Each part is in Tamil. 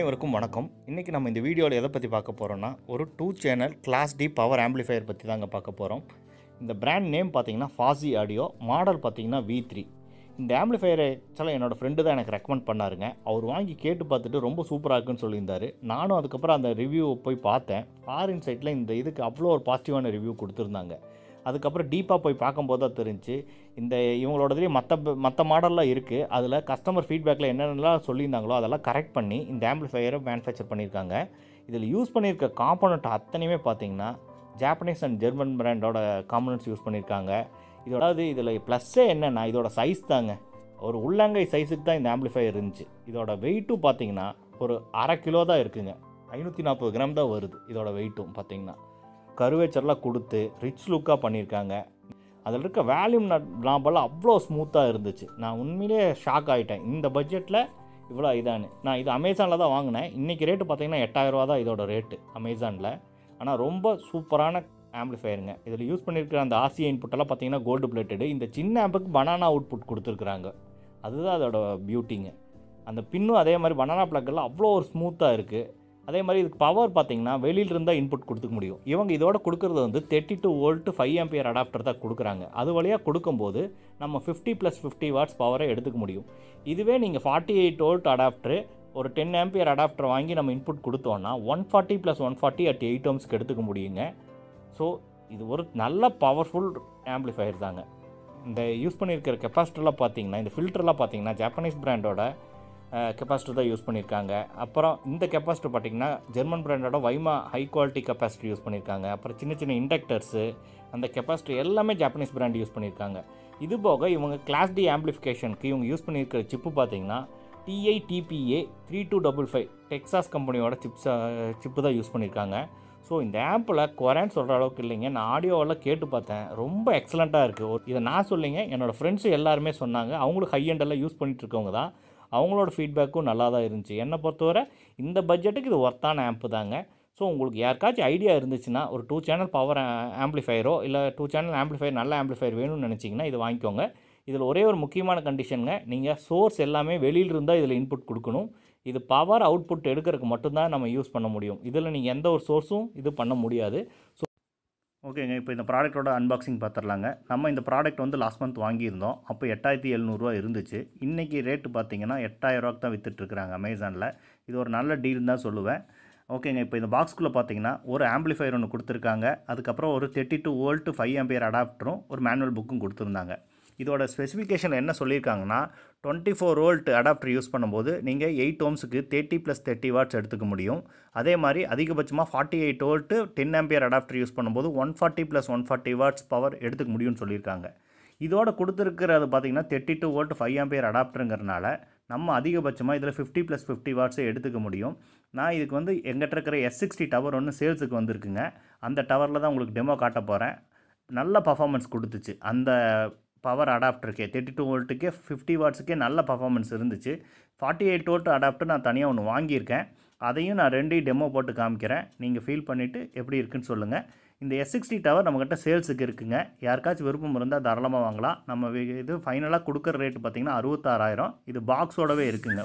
அனைவருக்கும் வணக்கம் இன்றைக்கி நம்ம இந்த வீடியோவில் எதை பற்றி பார்க்க போகிறோம்னா ஒரு two channel class D power amplifier பற்றி தாங்க பார்க்க போகிறோம் இந்த பிராண்ட் நேம் பார்த்தீங்கன்னா ஃபாசி ஆடியோ மாடல் பார்த்தீங்கன்னா வி த்ரீ இந்த ஆம்பிளிஃபையர் ஆக்சுவலாக என்னோடய ஃப்ரெண்டு தான் எனக்கு ரெக்கமெண்ட் பண்ணாருங்க அவர் வாங்கி கேட்டு பார்த்துட்டு ரொம்ப சூப்பராக இருக்குன்னு சொல்லியிருந்தாரு நானும் அதுக்கப்புறம் அந்த ரிவ்யூ போய் பார்த்தேன் ஃபாரின் சைட்டில் இந்த இதுக்கு அவ்வளோ ஒரு பாசிட்டிவான ரிவ்யூ கொடுத்துருந்தாங்க அதுக்கப்புறம் டீப்பாக போய் பார்க்கும்போது தான் தெரிஞ்சு இந்த இவங்களோடதுலேயே மற்ற மற்ற மாடல்லாம் இருக்குது அதில் கஸ்டமர் ஃபீட்பேக்கில் என்னென்னலாம் சொல்லியிருந்தாங்களோ அதெல்லாம் கரெக்ட் பண்ணி இந்த ஆம்பிளிஃபையரை மேனுஃபேக்சர் பண்ணியிருக்காங்க இதில் யூஸ் பண்ணியிருக்க காம்போனண்ட் அத்தனையுமே பார்த்தீங்கன்னா ஜாப்பனீஸ் அண்ட் ஜெர்மன் பிராண்டோட காம்போனன்ட்ஸ் யூஸ் பண்ணியிருக்காங்க இதோட அதாவது இதில் ப்ளஸ்ஸே என்னென்னா இதோட சைஸ் தாங்க ஒரு உள்ளங்கை சைஸுக்கு தான் இந்த ஆம்பிளிஃபையர் இருந்துச்சு இதோட வெயிட்டும் பார்த்தீங்கன்னா ஒரு அரை கிலோ தான் இருக்குங்க ஐநூற்றி நாற்பது கிராம் தான் வருது இதோட வெயிட்டும் பார்த்தீங்கன்னா கருவேச்சர்லாம் கொடுத்து ரிச் லுக்காக பண்ணியிருக்காங்க அதில் இருக்க வேல்யூம் நாபெல்லாம் அவ்வளோ ஸ்மூத்தாக இருந்துச்சு நான் உண்மையிலே ஷாக் ஆகிட்டேன் இந்த பட்ஜெட்டில் இவ்வளோ இதான்னு நான் இது அமேசானில் தான் வாங்கினேன் இன்றைக்கி ரேட்டு பார்த்தீங்கன்னா எட்டாயிரரூவா தான் இதோட ரேட்டு அமேசானில் ஆனால் ரொம்ப சூப்பரான ஆம்பிளிஃபயருங்க இதில் யூஸ் பண்ணியிருக்கிற அந்த ஆர்சிஐ இன்புட்டெல்லாம் பார்த்தீங்கன்னா கோல்டு பிளேட்டடு இந்த சின்ன ஆம்புக்கு பனானா அவுட்புட் கொடுத்துருக்குறாங்க அதுதான் அதோட பியூட்டிங்க அந்த பின்னும் அதே மாதிரி பனானா பிளக்கெல்லாம் அவ்வளோ ஒரு ஸ்மூத்தாக இருக்குது அதே மாதிரி இதுக்கு பவர் பார்த்தீங்கன்னா வெளியில இருந்தால் இன்புட் கொடுத்துக்க முடியும் இவங்க இதோட கொடுக்குறது வந்து thirty two volt five ampere adapter தான் கொடுக்குறாங்க அது வழியாக கொடுக்கும்போது நம்ம ஃபிஃப்டி ப்ளஸ் ஃபிஃப்டி வாட்ஸ் பவரை எடுத்துக்க முடியும் இதுவே நீங்கள் ஃபார்ட்டி எயிட் வோல்ட் அடாப்டரு ஒரு டென் ஆம்பியர் அடாப்டர் வாங்கி நம்ம இன்புட் கொடுத்தோன்னா one forty plus one forty at eight ஓம்ஸ்க்கு எடுத்துக்க முடியுங்க ஸோ இது ஒரு நல்ல பவர்ஃபுல் ஆம்பிளிஃபயர் தாங்க இந்த யூஸ் பண்ணியிருக்கிற கெப்பாசிட்டர்லாம் பார்த்தீங்கன்னா இந்த ஃபில்டர்லாம் பார்த்தீங்கன்னா ஜாப்பனீஸ் பிராண்டோட கெப்பாசிட்டர் தான் யூஸ் பண்ணியிருக்காங்க அப்புறம் இந்த கெப்பாசிட்டர் பார்த்தீங்கன்னா ஜெர்மன் பிராண்டோட வைமா ஹை குவாலிட்டி கெப்பாசிட்டி யூஸ் பண்ணியிருக்காங்க அப்புறம் சின்ன சின்ன இண்டக்டர்ஸு அந்த கெப்பாசிட்டர் எல்லாமே ஜாப்பனீஸ் பிராண்ட் யூஸ் பண்ணியிருக்காங்க இது போக இவங்க கிளாஸ் டி ஆம்பிளிஃபிகேஷனுக்கு இவங்க யூஸ் பண்ணியிருக்கிற சிப்பு பார்த்தீங்கன்னா TI TPA three two double five Texas கம்பெனியோட சிப்ஸ் சிப்பு தான் யூஸ் பண்ணியிருக்காங்க ஸோ இந்த ஆப்பில் குறைன்னு சொல்கிற அளவுக்கு இல்லைங்க நான் ஆடியோவெல்லாம் கேட்டு பார்த்தேன் ரொம்ப எக்ஸலண்ட்டாக இருக்குது இதை நான் சொல்லிங்க என்னோடய ஃப்ரெண்ட்ஸு எல்லாருமே சொன்னாங்க அவங்களும் ஹை எண்டெல்லாம் யூஸ் பண்ணிட்டு இருக்கவங்க தான் அவங்களோட ஃபீட்பேக்கும் நல்லா தான் இருந்துச்சு என்னை பொறுத்தவரை இந்த பட்ஜெட்டுக்கு இது ஒர்த்தான ஆம்ப்பு தாங்க ஸோ உங்களுக்கு யாருக்காச்சும் ஐடியா இருந்துச்சுன்னா ஒரு டூ சேனல் பவர் ஆம்பிளிஃபையரோ இல்லை டூ சேனல் ஆம்பிளிஃபையர் நல்ல ஆம்பிளிஃபையர் வேணும்னு நினச்சிங்கன்னா இது வாங்கிக்கோங்க இதில் ஒரே ஒரு முக்கியமான கண்டிஷனுங்க நீங்கள் சோர்ஸ் எல்லாமே வெளியில் இருந்தால் இதில் இன்புட் கொடுக்கணும் இது பவர் அவுட்புட் எடுக்கிறதுக்கு மட்டும்தான் நம்ம யூஸ் பண்ண முடியும் இதில் நீங்கள் எந்த ஒரு சோர்ஸும் இது பண்ண முடியாது ஸோ ஓகேங்க இப்போ இந்த ப்ராடக்ட்டோட அன்பாக்சிங் பார்த்துடலாங்க நம்ம இந்த ப்ராடக்ட் வந்து லாஸ்ட் மந்த் வாங்கியிருந்தோம் அப்போ எட்டாயிரத்தி எழுநூறுவா இருந்துச்சு இன்றைக்கி ரேட்டு பார்த்தீங்கன்னா எட்டாயிரரூவாக்கு தான் விற்றுட்ருக்குறாங்க அமேசானில் இது ஒரு நல்ல டீல் தான் சொல்லுவேன் ஓகேங்க இப்போ இந்த பாக்ஸ்குள்ளே பார்த்தீங்கன்னா ஒரு ஆம்பிளிஃபையர் ஒன்று கொடுத்துருக்காங்க அதுக்கப்புறம் ஒரு thirty two volt five ampere அடாப்டரும் ஒரு மேனுவல் புக்கும் கொடுத்துருந்தாங்க இதோட ஸ்பெசிஃபிகேஷன் என்ன சொல்லியிருக்காங்கன்னா twenty four volt adapter use பண்ணும்போது நீங்கள் எயிட் ஓம்ஸுக்கு தேர்ட்டி ப்ளஸ் தேர்ட்டி வாட்ஸ் எடுத்துக்க முடியும் அதே மாதிரி அதிகபட்சமாக forty eight volt ten ampere adapter use பண்ணும்போது one forty plus one forty watts power எடுத்துக்க முடியும்னு சொல்லியிருக்காங்க இதோட கொடுத்துருக்கிறது பார்த்தீங்கன்னா thirty two volt five ampere அடாப்டருங்கிறனால நம்ம அதிகபட்சமாக இதில் ஃபிஃப்டி ப்ளஸ் ஃபிஃப்டி வாட்ஸை எடுத்துக்க முடியும் நான் இதுக்கு வந்து எங்கிட்ட இருக்கிற எஸ் சிக்ஸ்டி டவர் ஒன்று சேல்ஸுக்கு வந்திருக்குங்க அந்த டவரில் தான் உங்களுக்கு டெமோ காட்ட போகிறேன் நல்ல பர்ஃபார்மன்ஸ் கொடுத்துச்சு அந்த பவர் அடாப்டருக்கே தேர்ட்டி டூ வோல்ட்டுக்கே ஃபிஃப்டி வாட்ஸுக்கே நல்ல பர்ஃபார்மன்ஸ் இருந்துச்சு ஃபார்ட்டி எயிட் வோல்ட் அடாப்டர் நான் தனியாக ஒன்று வாங்கியிருக்கேன் அதையும் நான் ரெண்டையும் டெமோ போட்டு காமிக்கிறேன் நீங்கள் ஃபீல் பண்ணிவிட்டு எப்படி இருக்குன்னு சொல்லுங்கள் இந்த எஸ் சிக்ஸ்டி டவர் நம்மக்கிட்ட சேல்ஸுக்கு இருக்குங்க யாருக்காச்சும் விருப்பம் இருந்தால் தாராளமாக வாங்கலாம் நம்ம இது ஃபைனலாக கொடுக்குற ரேட்டு பார்த்திங்கன்னா அறுபத்தாறாயிரம் இது பாக்ஸோடவே இருக்குங்க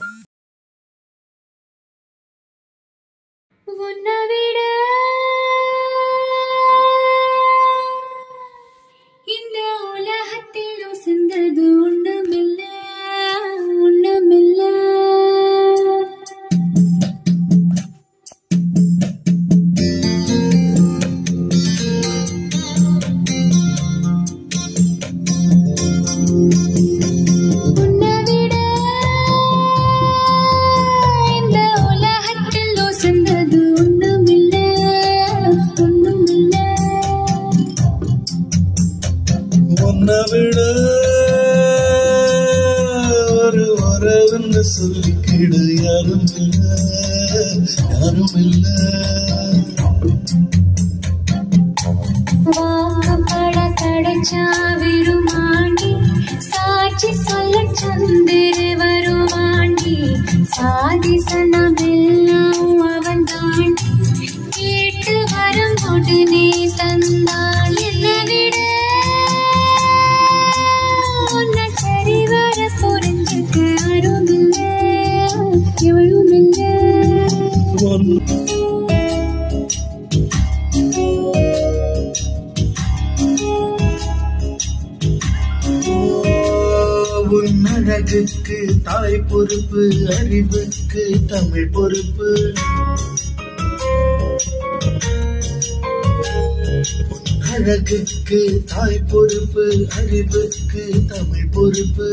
உன்னை விட இந்த உலகத்தில் உசந்தது ஒண்ணுமில்ல ஒண்ணுமில்ல உன்னை விட இந்த உலகத்தில் உசந்தது ஒண்ணுமில்ல ஒண்ணுமில்ல உன்னை விட ஒரு உறவுன்னு சொல்லிக்கிடு யாரும் இல்ல யாரும் இல்ல வாக்கப்பட தடைச்சா விருமாண்டி சாட்சி சொல்ல சந்திர வருமாண்டி சாதி சனமெல்லாம் அவன் தாண்டி கேட்டு வரும் உடனே தந்தாள் என்னை விட உன்னை சரிவர புரிஞ்சுக்க யாரும் இல்லை எவளும் இல்லை அழகுக்கு தாய் பொறுப்பு அறிவுக்கு தமிழ் பொறுப்பு உன் அழகுக்கு தாய் பொறுப்பு அறிவுக்கு தமிழ் பொறுப்பு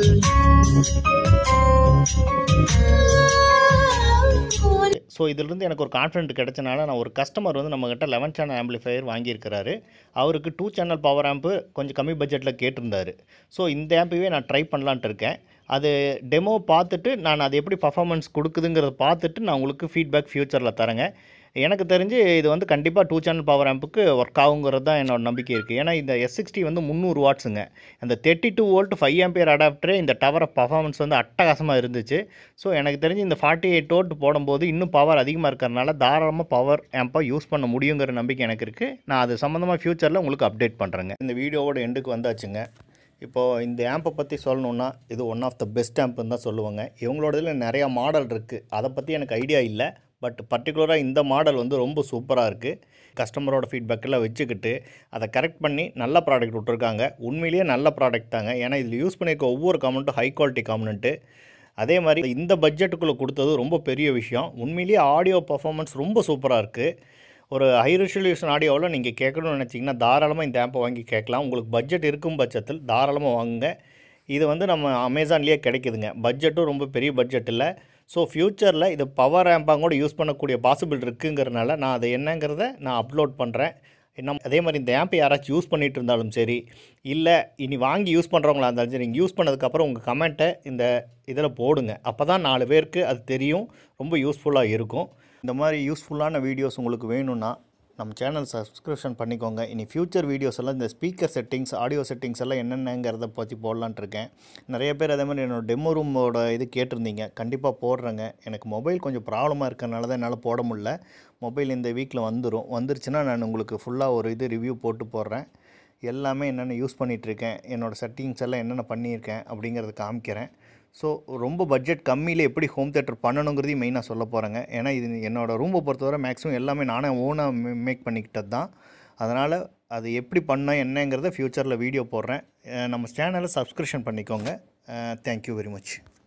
ஸோ இதிலிருந்து எனக்கு ஒரு கான்ஃபிடென்ட் கிடைச்சனால நான் ஒரு கஸ்டமர் வந்து நம்மக்கிட்ட லெவன் சேனல் ஆம்பிளிஃபையர் வாங்கியிருக்கிறாரு அவருக்கு டூ சேனல் பவர் ஆம்பு கொஞ்சம் கம்மி பட்ஜெட்டில் கேட்டிருந்தாரு ஸோ இந்த ஆம்பையே நான் ட்ரை பண்ணலான்ட்டு இருக்கேன் அது டெமோ பார்த்துட்டு நான் அது எப்படி பர்ஃபார்மன்ஸ் கொடுக்குதுங்கிறத பார்த்துட்டு நான் உங்களுக்கு ஃபீட்பேக் ஃப்யூச்சரில் தரேங்க எனக்கு தெரிஞ்சு இது வந்து கண்டிப்பாக டூ சேனல் பவர் ஆம்புக்கு ஒர்க் ஆகுங்கிறது தான் என்னோட நம்பிக்கை இருக்குது ஏன்னா இந்த எஸ் சிக்ஸ்டி வந்து முந்நூறு வாட்ஸுங்க அந்த thirty two volt five ampere அடாப்டரே இந்த டவரை பர்ஃபார்மன்ஸ் வந்து அட்டகாசமாக இருந்துச்சு ஸோ எனக்கு தெரிஞ்சு இந்த ஃபார்ட்டி எயிட் வோல்ட் போடும்போது இன்னும் பவர் அதிகமாக இருக்கிறனால தாராளமாக பவர் ஆம்பை யூஸ் பண்ண முடியுங்கிற நம்பிக்கை எனக்கு இருக்குது நான் அது சம்மந்தமாக ஃப்யூச்சரில் உங்களுக்கு அப்டேட் பண்ணுறேங்க இந்த வீடியோவோட எண்டுக்கு வந்தாச்சுங்க இப்போது இந்த ஆம்பை பற்றி சொல்லணுன்னா இது ஒன் ஆஃப் த பெஸ்ட் ஆம்ப்னு தான் சொல்லுவாங்க இவங்களோடதுல நிறையா மாடல் இருக்குது அதை பற்றி எனக்கு ஐடியா இல்லை பட் பர்டிகுலராக இந்த மாடல் வந்து ரொம்ப சூப்பராக இருக்குது கஸ்டமரோட ஃபீட்பேக்கெல்லாம் வச்சுக்கிட்டு அதை கரெக்ட் பண்ணி நல்ல ப்ராடக்ட் விட்ருக்காங்க உண்மையிலேயே நல்ல ப்ராடக்ட் தாங்க ஏன்னா இதில் யூஸ் பண்ணியிருக்க ஒவ்வொரு காமெண்ட்டும் ஹை குவாலிட்டி காமெண்ட்டு அதே மாதிரி இந்த பட்ஜெட்டுக்குள்ளே கொடுத்தது ரொம்ப பெரிய விஷயம் உண்மையிலேயே ஆடியோ பர்ஃபார்மன்ஸ் ரொம்ப சூப்பராக இருக்குது ஒரு ஹை ரெசல்யூஷன் ஆடியோவில் நீங்கள் கேட்கணும்னு நினச்சிங்கன்னா தாராளமாக இந்த ஆப்பை வாங்கி கேட்கலாம் உங்களுக்கு பட்ஜெட் இருக்கும் பட்சத்தில் தாராளமாக வாங்குங்க இது வந்து நம்ம அமேசான்லேயே கிடைக்குதுங்க பட்ஜெட்டும் ரொம்ப பெரிய பட்ஜெட் இல்லை ஸோ ஃப்யூச்சரில் இது பவர் ஆம்பாங்க கூட யூஸ் பண்ணக்கூடிய பாசிபிள் இருக்குங்கிறனால நான் அதை என்னங்கிறத நான் அப்லோட் பண்ணுறேன் நம்ம அதே மாதிரி இந்த ஆப்பை யாராச்சும் யூஸ் பண்ணிட்டு இருந்தாலும் சரி இல்லை இனி வாங்கி யூஸ் பண்ணுறவங்களா இருந்தாலும் சரி நீங்கள் யூஸ் பண்ணதுக்கப்புறம் உங்கள் கமெண்ட்டை இந்த இதில் போடுங்க அப்போ தான் நாலு பேருக்கு அது தெரியும் ரொம்ப யூஸ்ஃபுல்லாக இருக்கும் இந்த மாதிரி யூஸ்ஃபுல்லான வீடியோஸ் உங்களுக்கு வேணும்னா நம்ம சேனல் சப்ஸ்கிரிப்ஷன் பண்ணிக்கோங்க இனி ஃப்யூச்சர் வீடியோஸ் எல்லாம் இந்த ஸ்பீக்கர் செட்டிங்ஸ் ஆடியோ செட்டிங்ஸ் எல்லாம் என்னென்னங்கிறத பற்றி போடலான்ட்டு இருக்கேன் நிறைய பேர் அதே மாதிரி என்னோட டெமோ ரூமோட இது கேட்டிருந்தீங்க கண்டிப்பாக போடுறேங்க எனக்கு மொபைல் கொஞ்சம் ப்ராப்ளமாக இருக்கறனால தான் என்னால் போட முடியல மொபைல் இந்த வீக்கில் வந்துடும் வந்துருச்சுன்னா நான் உங்களுக்கு ஃபுல்லாக ஒரு இது ரிவ்யூ போட்டு போடுறேன் எல்லாமே என்னென்ன யூஸ் பண்ணிகிட்ருக்கேன் என்னோடய செட்டிங்ஸ் எல்லாம் என்னென்ன பண்ணியிருக்கேன் அப்படிங்கிறத காமிக்கிறேன் ஸோ ரொம்ப பட்ஜெட் கம்மியில் எப்படி ஹோம் தேட்டர் பண்ணணுங்கிறதையும் மெயினாக சொல்ல போகிறேங்க ஏன்னா இது என்னோடய ரூமை பொறுத்தவரை மேக்ஸிமம் எல்லாமே நானே ஓனாக மேக் பண்ணிக்கிட்டது தான் அதனால் அது எப்படி பண்ண என்னங்கிறத ஃப்யூச்சரில் வீடியோ போடுறேன் அஹ் நம்ம சேனலை சப்ஸ்கிரிப்ஷன் பண்ணிக்கோங்க தேங்க்யூ வெரி மச்